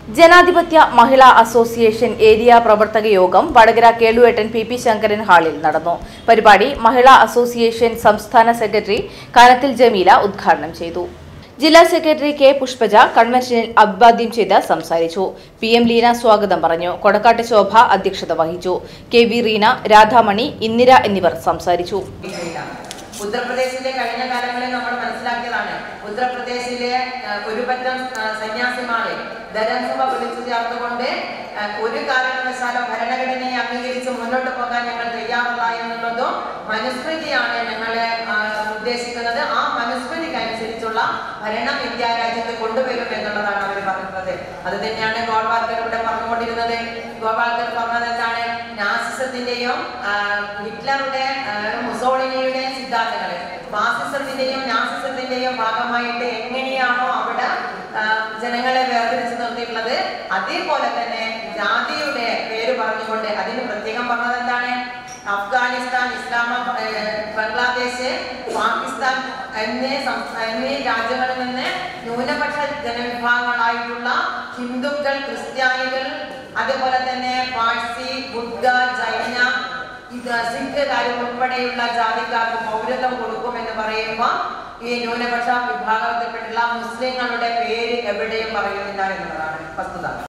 ജനാധിപത്യ മഹിളാ association area പ്രവർത്തക യോഗം വടകര കേളുവേട്ടൻ പി പി ശങ്കരൻ ഹാളിൽ നടന്നു പരിപാടി മഹിളാ അസോസിയേഷൻ സംസ്ഥാന സെക്രട്ടറി കാനത്തിൽ ജമീല ഉദ്ഘാടനം ചെയ്തു ജില്ലാ സെക്രട്ടറി കെ പുഷ്പജ കൺവെൻഷനിൽ അഭിവാദ്യം ചെയ്ത് സംസാരിച്ചു പി എം ലീന സ്വാഗതം പറഞ്ഞു കൊടക്കാട്ട് ശോഭ അധ്യക്ഷത വഹിച്ചു കെ വി റീന രാധാമണി ഇന്ദിര എന്നിവർ സംസാരിച്ചു ഉത്തർപ്രദേശിലെ കഴിഞ്ഞ കാലങ്ങളിൽ നമ്മൾ മനസ്സിലാക്കിയതാണ് ഉത്തർപ്രദേശിലെ ആ, ഒരു പറ്റം ആ, സന്യാസിമാരെ ധരസഭ വിളിച്ചു ചേർത്തുകൊണ്ട് ആ, ഒരു കാരണവശാലും ഭരണഘടനയെ അംഗീകരിച്ച് മുന്നോട്ട് പോകാൻ ഞങ്ങൾ തയ്യാറല്ല എന്നുള്ളതും മനുസ്മൃതിയാണ് ഞങ്ങൾ ഉദ്ദേശിക്കുന്നത് ആ മനുസ്മൃതിക്ക് അനുസരിച്ചുള്ള ഭരണം ഇന്ത്യ രാജ്യത്ത് കൊണ്ടുവരും എന്നുള്ളതാണ് അവർ പറഞ്ഞിട്ടുള്ളത് അത് തന്നെയാണ് ഗോൾവാൾക്കർ ഇവിടെ പറഞ്ഞുകൊണ്ടിരുന്നത് ഗോൾവാൾക്കർ പറഞ്ഞത് എന്താണ് നാസിസത്തിന്റെയും ആ, ഹിറ്റ്ലറുടെ ആ, മുസോളിനിയുടെ സിദ്ധാന്തങ്ങൾ ഫാസിസത്തിന്റെയും നാസിസത്തിന്റെയും ഭാഗമായിട്ട് എങ്ങനെയാണോ അവിടെ ആ, ജനങ്ങളെ വേർതിരിച്ച് നിർത്തിയിട്ടുള്ളത് അതേപോലെ തന്നെ ജാതിയുടെ പേര് പറഞ്ഞുകൊണ്ട് അതിന് പ്രത്യേകം പറഞ്ഞത് എന്താണ് അഫ്ഗാനിസ്ഥാൻ ഇസ്ലാമ ഏർ, ബംഗ്ലാദേശ് പാകിസ്ഥാൻ എന്നീ സംസ്ഥ- എന്നീ രാജ്യങ്ങളിൽ നിന്ന് ന്യൂനപക്ഷ ജനവിഭാഗങ്ങളായിട്ടുള്ള ഹിന്ദുക്കൾ ക്രിസ്ത്യാനികൾ അതേപോലെ തന്നെ പാഴ്സി ബുദ്ധ ജൈന ഇത് സിഖുകാരും ഉൾപ്പെടെയുള്ള ജാതിക്കാർക്ക് പൗരത്വം കൊടുക്കുമെന്ന് പറയുമ്പോൾ ഈ ന്യൂനപക്ഷ വിഭാഗത്തിൽപ്പെട്ടുള്ള മുസ്ലിങ്ങളുടെ പേര് എവിടെയും പറയുന്നില്ല എന്നുള്ളതാണ് വസ്തുത